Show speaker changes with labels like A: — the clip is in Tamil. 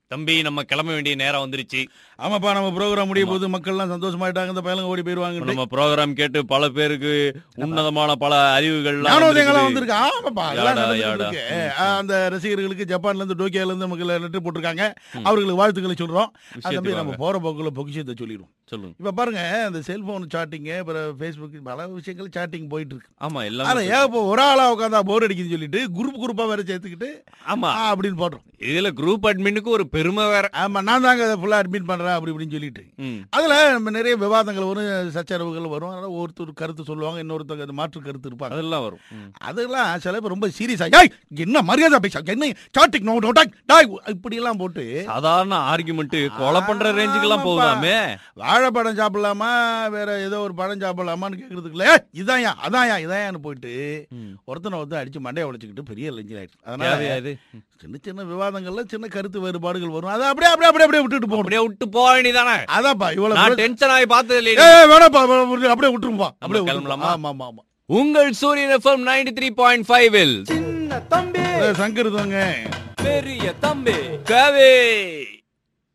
A: தம்பி நம்ம கிளம்ப வேண்டிய நேரம் வந்துருச்சு
B: ஆமாப்பா நம்ம ப்ரோக்ராம் முடிய போது மக்கள் எல்லாம் சந்தோஷமாயிட்டாங்க இந்த பயலுங்க ஓடி போயிருவாங்க
A: நம்ம ப்ரோக்ராம் கேட்டு பல பேருக்கு உன்னதமான பல அறிவுகள்
B: ஞானோதயங்கள்லாம் வந்திருக்கு ஆமாப்பா எல்லாம்
A: யாடா,
B: நடந்துட்டு
A: யாடா.
B: இருக்கு. ஆ, அந்த ரசிகர்களுக்கு ஜப்பான்ல இருந்து டோக்கியோல இருந்து நமக்கு லெட்டர் போட்டிருக்காங்க அவர்களுக்கு வாழ்த்துக்களை சொல்றோம் அது
A: விஷயத்துக்கு
B: தம்பி நம்ம
A: வாங்க.
B: போற போக்குல பொக்கிஷத்தை சொல்லிடுவோம்
A: சொல்லுங்க
B: இப்ப பாருங்க இந்த செல்போன் சாட்டிங் அப்புறம் ஃபேஸ்புக் பல விஷயங்கள் சாட்டிங் போயிட்டு இருக்கு
A: ஆமா
B: ஆனா
A: எல்லாம்
B: ஏன் இப்போ ஒரு ஆளா உட்காந்தா போர் அடிக்குதுன்னு சொல்லிட்டு குரூப் குரூப்பா வேற சேர்த்துக்கிட்டு
A: ஆமா
B: ஆ, அப்படின்னு போடுறோம்
A: இதுல குரூப் அட்மினுக்கு ஒரு பெருமை வேற
B: ஆமா நான் தாங்க அதை ஃபுல்லா அட்மிட் பண்றேன் அப்படி இப்படின்னு சொல்லிட்டு
A: ம்.
B: அதுல நம்ம நிறைய விவாதங்கள் வரும் சச்சரவுகள் வரும் அதனால ஒருத்தர் கருத்து சொல்லுவாங்க இன்னொருத்தர் அது மாற்று கருத்து இருப்பாங்க
A: அதெல்லாம் வரும் ம்.
B: அதெல்லாம் சில பேர் ரொம்ப சீரியஸா ஏய் என்ன மரியாதை பேச என்ன சாட்டிக் நோ நோ டாக் டாய் இப்படி எல்லாம் போட்டு
A: சாதாரண ஆர்குமெண்ட் கொலை பண்ற ரேஞ்சுக்கு எல்லாம்
B: ஆமாப்பா.
A: போகுதாமே
B: வாழைப்பழம் சாப்பிடலாமா வேற ஏதோ ஒரு பழம் சாப்பிடலாமான்னு கேக்குறதுக்குள்ள "ஏய், இதான்யா அதான்யா இதாயான்னு போயிட்டு
A: ம்.
B: ஒருத்தனை வந்து அடிச்சு மண்டையை உடைச்சுக்கிட்டு பெரிய லெஞ்சல் ஆயிடுச்சு
A: தேவையா
B: அதனால
A: இது
B: சின்ன சின்ன விவாதங்கள்ல சின்ன கருத்து வேறுபாடுகள் வரும் அதை அப்படியே அப்படியே அப்படியே அப்படியே விட்டுட்டு போகணும்
A: அப்படியே விட்டு போக வேண்டியதானே
B: அதான்ப்பா இவ்வளவு
A: நான்
B: பிரச்சனை-
A: டென்ஷன் ஆகி பார்த்தது இல்லையே
B: ஏய் வேணாப்பா வே- அப்படியே விட்டுருப்பா அப்படியே
A: நம்ம
B: விட்டுருப்பா.
A: கிளம்பலாமா?
B: ஆமா ஆமா ஆமா
A: உங்கள் Suryan FM ninety three point five
C: சின்ன தம்பி
B: ஏய், சங்கர் தாங்க
A: பெரிய தம்பி கவே